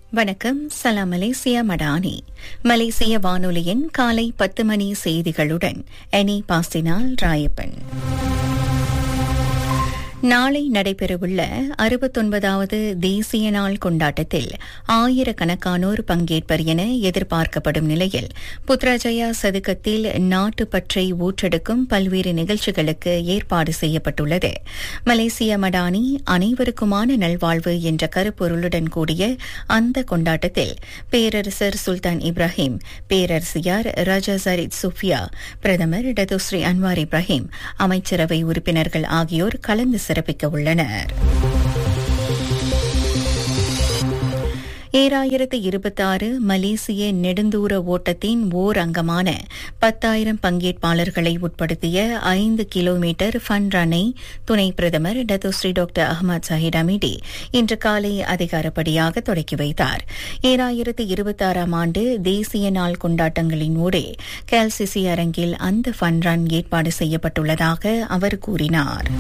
வணக்கம் சலாம் மலேசியா மடானி மலேசிய வானொலியின் காலை பத்து மணி செய்திகளுடன் எனி பாஸ்டினால் ராயப்பன் நாளை நடைபெறவுள்ள அறுபத்தொன்பதாவது தேசிய நாள் கொண்டாட்டத்தில் ஆயிரக்கணக்கானோர் பங்கேற்பர் என எதிர்பார்க்கப்படும் நிலையில் புத்ராஜயா சதுக்கத்தில் நாட்டுப்பற்றை ஊற்றெடுக்கும் பல்வேறு நிகழ்ச்சிகளுக்கு ஏற்பாடு செய்யப்பட்டுள்ளது மலேசிய மடானி அனைவருக்குமான நல்வாழ்வு என்ற கருப்பொருளுடன் கூடிய அந்த கொண்டாட்டத்தில் பேரரசர் சுல்தான் இப்ராஹிம் பேரரசியார் ரஜா சரித் சுஃபியா பிரதமர் டத்துஸ்ரீ அன்வார் இப்ராஹிம் அமைச்சரவை உறுப்பினர்கள் ஆகியோர் கலந்து சிறப்பிக்க உள்ளனர் ஏழாயிரத்து இருபத்தாறு மலேசிய நெடுந்தூர ஓட்டத்தின் ஓர் அங்கமான பத்தாயிரம் பங்கேற்பாளர்களை உட்படுத்திய ஐந்து கிலோமீட்டர் ஃபன் ரன்னை துணை பிரதமர் Datuk Seri doctor Ahmad Zahid Hamidi இன்று காலை அதிகாரப்படியாக தொடக்கி வைத்தார் ஏழாயிரத்து இருபத்தாறாம் ஆண்டு தேசிய நாள் கொண்டாட்டங்களின் ஊடே கேல்சிசி அரங்கில் அந்த ஃபன் ரன் ஏற்பாடு செய்யப்பட்டுள்ளதாக அவர் கூறினார்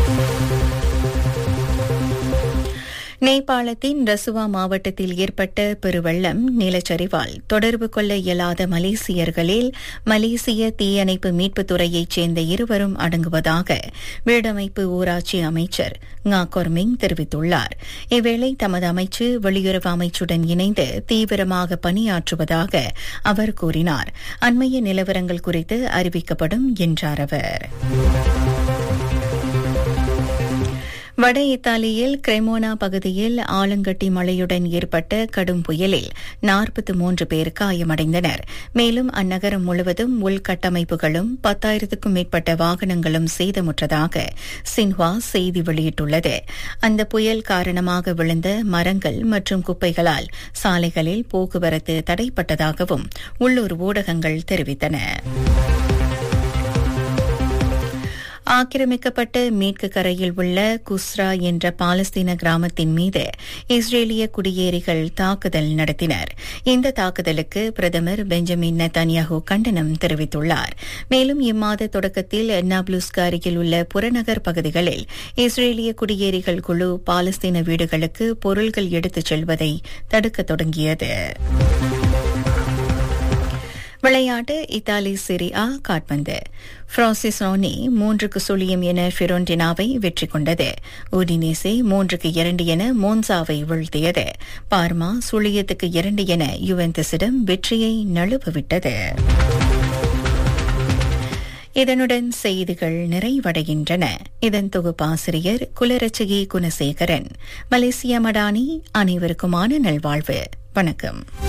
நேபாளத்தின் ரசுவா மாவட்டத்தில் ஏற்பட்ட பெருவெள்ளம் நிலச்சரிவால் தொடர்பு கொள்ள இயலாத மலேசியர்களில் மலேசிய தீயணைப்பு மீட்புத் துறையைச் சேர்ந்த இருவரும் அடங்குவதாக வீடமைப்பு ஊராட்சி அமைச்சர் ngா கொர்மிங் தெரிவித்துள்ளார் இவ்வேளை தமது அமைச்சு வெளியுறவு அமைச்சுடன் இணைந்து தீவிரமாக பணியாற்றுவதாக அவர் கூறினார் அண்மைய நிலவரங்கள் குறித்து அறிவிக்கப்படும் என்றார் அவர் வட இத்தாலியில் கிரெமோனா பகுதியில் ஆலங்கட்டி மழையுடன் ஏற்பட்ட கடும் புயலில் நாற்பத்தி மூன்று பேர் காயமடைந்தனர் மேலும் அந்நகரம் முழுவதும் உள்கட்டமைப்புகளும் பத்தாயிரத்துக்கும் மேற்பட்ட வாகனங்களும் சேதமுற்றதாக சின்ஹுவா செய்தி வெளியிட்டுள்ளது அந்த புயல் காரணமாக விழுந்த மரங்கள் மற்றும் குப்பைகளால் சாலைகளில் போக்குவரத்து தடைப்பட்டதாகவும் உள்ளூர் ஊடகங்கள் தெரிவித்தன ஆக்கிரமிக்கப்பட்ட மேற்கு கரையில் உள்ள குஸ்ரா என்ற பாலஸ்தீன கிராமத்தின் மீது இஸ்ரேலிய குடியேறிகள் தாக்குதல் நடத்தினர் இந்த தாக்குதலுக்கு பிரதமர் பெஞ்சமின் நெத்தன்யாஹூ கண்டனம் தெரிவித்துள்ளார் மேலும் இம்மாத தொடக்கத்தில் நாப்லுஸ்கு அருகில் உள்ள புறநகர் பகுதிகளில் இஸ்ரேலிய குடியேறிகள் குழு பாலஸ்தீன வீடுகளுக்கு பொருள்கள் எடுத்துச் செல்வதை தடுக்க தொடங்கியது விளையாட்டு இத்தாலி சிரியா காட்பந்து பிரான்சிசோனி மூன்றுக்கு சுழியம் என ஃபிரோண்டினாவை வெற்றி கொண்டது உடினேசே மூன்றுக்கு இரண்டு என மோன்சாவை வீழ்த்தியது பார்மா சுழியத்துக்கு இரண்டு என யுவெந்தஸிடம் வெற்றியை நழுவவிட்டது இதனுடன் செய்திகள் நிறைவடைகின்றன இதன் தொகுப்பாசிரியர் குலரட்சகி குணசேகரன் மலேசிய மடானி அனைவருக்குமான நல்வாழ்வு வணக்கம்